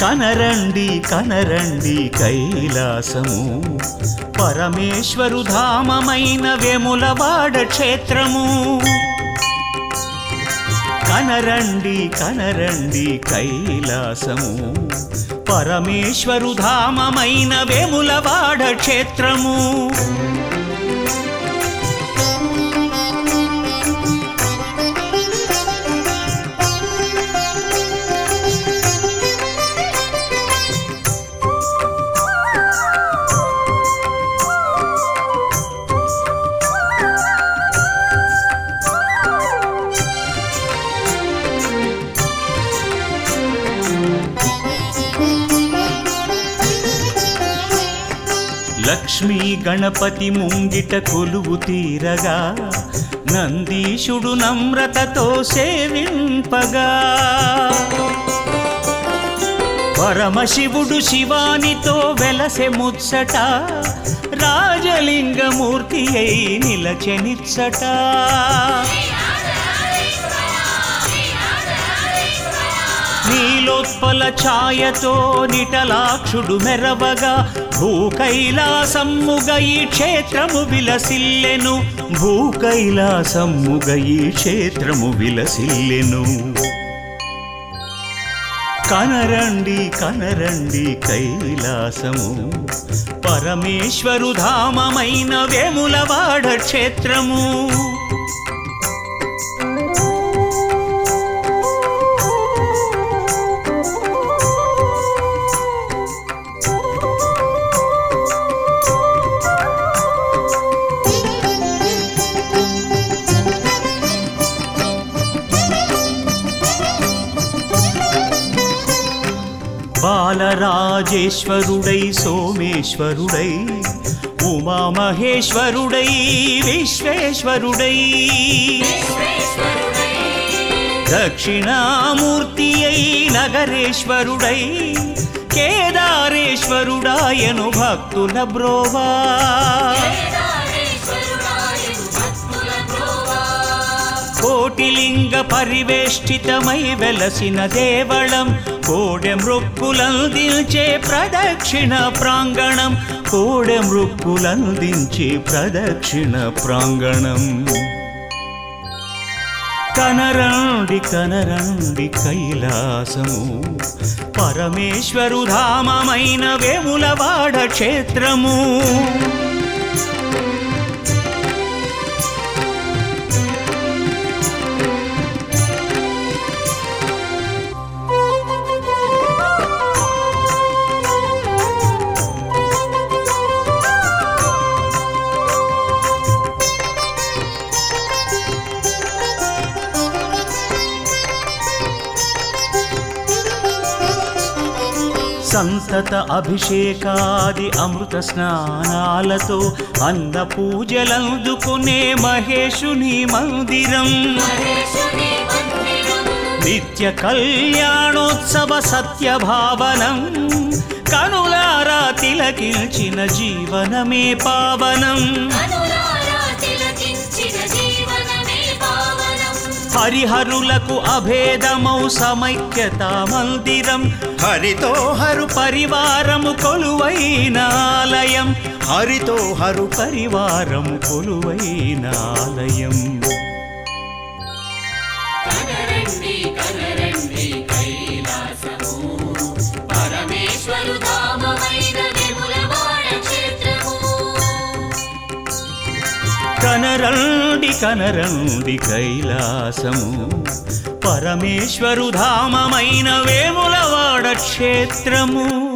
కనరండి కనరండి కైలాసము పరమేశ్వరు ధామమైన వెములవాడ క్షేత్రము కనరండి కనరండి కైలాసము పరమేశ్వరు ధామమైన వెములవాడ క్షేత్రము లక్ష్మీ గణపతి ముంగిట కొలువు తీరగా నందీశుడు నమ్రతతో సేవింపగా పరమశివుడు శివానితో వెలసె ముచ్చట రాజలింగమూర్తి అయి నిలచెనిచ్చట నీలోత్పల ఛాయతో నిటలాక్షుడు మెరవగా భూకైలాసమ్ముగ ఈ క్షేత్రము విలసిల్లెను భూకైలాసమ్ముగ ఈ క్షేత్రము విలసిల్లెను కనరండి కనరండి కైలాసము పరమేశ్వరు ధామమైన వేములవాడ క్షేత్రము బాలరాజేశ్వరుడై సోమేశ్వరుడై ఉమామహేశ్వరుడై విశ్వేశ్వరుడై దక్షిణామూర్తి అయి నగరేశ్వరుడై కేదారేశ్వరుడాయను భక్తుల బ్రోవా కోటిలింగ పరివేష్టితమై వెలసిన దేవళం కోడె మృక్కులందించే ప్రదక్షిణ ప్రాంగణం కోడె మృక్కులందించే ప్రదక్షిణ ప్రాంగణం కనరండి కనరండి కైలాసము పరమేశ్వరు ధామమైన వేములవాడ క్షేత్రము సంతత అభిషేకాది అమృత స్నానాలతో అన్న పూజలందుకునే మహేశుని మందిరం నిత్య కళ్యాణోత్సవ సత్యభావనం కనులారా తిలకించిన జీవనమే పావనం హరిహరులకు అభేదమౌ సమైక్యత మందిరం హరితో హరు పరివారము కొలువైన ఆలయం హరితో హరు పరివారము కొలువైన ఆలయం కనరండి కనరండి కైలాసము పరమేశ్వరు ధామమైన విములవాడ క్షేత్రము కనరండి కనరండి కైలాసము పరమేశ్వరు ధామమైన వేములవాడ క్షేత్రము